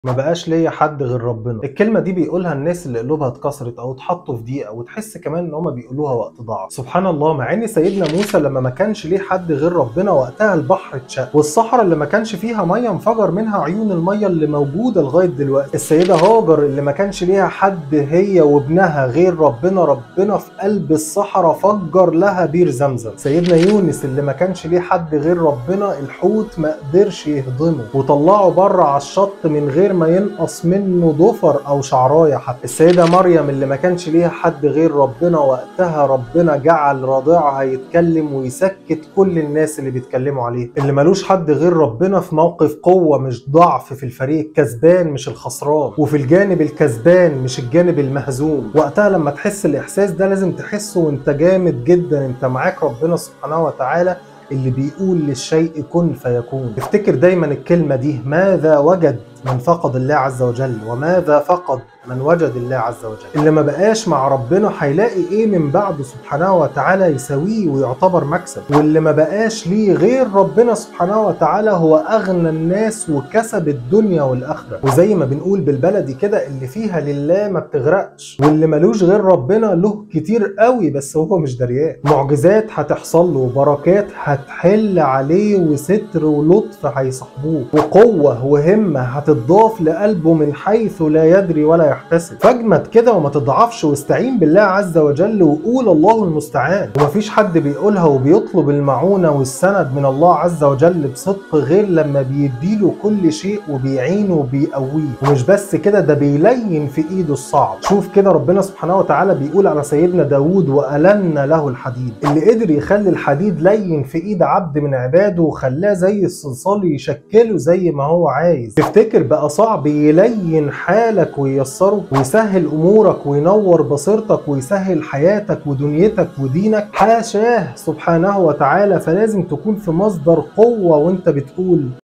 ما بقاش ليا حد غير ربنا الكلمة دي بيقولها الناس اللي قلوبها اتكسرت او اتحطوا في ضيقة وتحس كمان ان هما بيقولوها وقت ضعف سبحان الله مع ان سيدنا موسى لما ما كانش ليه حد غير ربنا وقتها البحر اتشق والصحراء اللي ما كانش فيها مية انفجر منها عيون المية اللي موجودة لغاية دلوقتي السيدة هاجر اللي ما كانش ليها حد هي وابنها غير ربنا ربنا في قلب الصحراء فجر لها بير زمزم سيدنا يونس اللي ما كانش ليه حد غير ربنا الحوت ما قدرش يهضمه وطلعه بره على الشط من غير ما ينقص منه ضفر او شعرايه حتى السيده مريم اللي ما كانش ليها حد غير ربنا وقتها ربنا جعل رضيعها يتكلم ويسكت كل الناس اللي بيتكلموا عليه اللي ملوش حد غير ربنا في موقف قوه مش ضعف في الفريق كسبان مش الخسران وفي الجانب الكسبان مش الجانب المهزوم وقتها لما تحس الاحساس ده لازم تحسه وانت جامد جدا انت معاك ربنا سبحانه وتعالى اللي بيقول للشيء كن فيكون افتكر دايما الكلمة دي ماذا وجد من فقد الله عز وجل وماذا فقد من وجد الله عز وجل اللي ما بقاش مع ربنا هيلاقي ايه من بعده سبحانه وتعالى يساويه ويعتبر مكسب واللي ما بقاش ليه غير ربنا سبحانه وتعالى هو اغنى الناس وكسب الدنيا والاخره وزي ما بنقول بالبلدي كده اللي فيها لله ما بتغرقش واللي ملوش غير ربنا له كتير قوي بس هو مش دريان معجزات هتحصل له وبركات هتحل عليه وستر ولطف هيصاحبوه وقوه وهمه هتضاف لقلبه من حيث لا يدري ولا يحتسب فاجمد كده وما تضعفش واستعين بالله عز وجل وقول الله المستعان ومفيش حد بيقولها وبيطلب المعونة والسند من الله عز وجل بصدق غير لما بيديله كل شيء وبيعينه وبيقويه ومش بس كده ده بيلين في ايده الصعب شوف كده ربنا سبحانه وتعالى بيقول على سيدنا داود وألنا له الحديد اللي قدر يخلي الحديد لين في ايد عبد من عباده وخلاه زي الصلصال يشكله زي ما هو عايز تفتكر بقى صعب يلين حالك وييسره ويسهل امورك وينور بصيرتك ويسهل حياتك ودنيتك ودينك حاشاه سبحانه وتعالى فلازم تكون في مصدر قوه وانت بتقول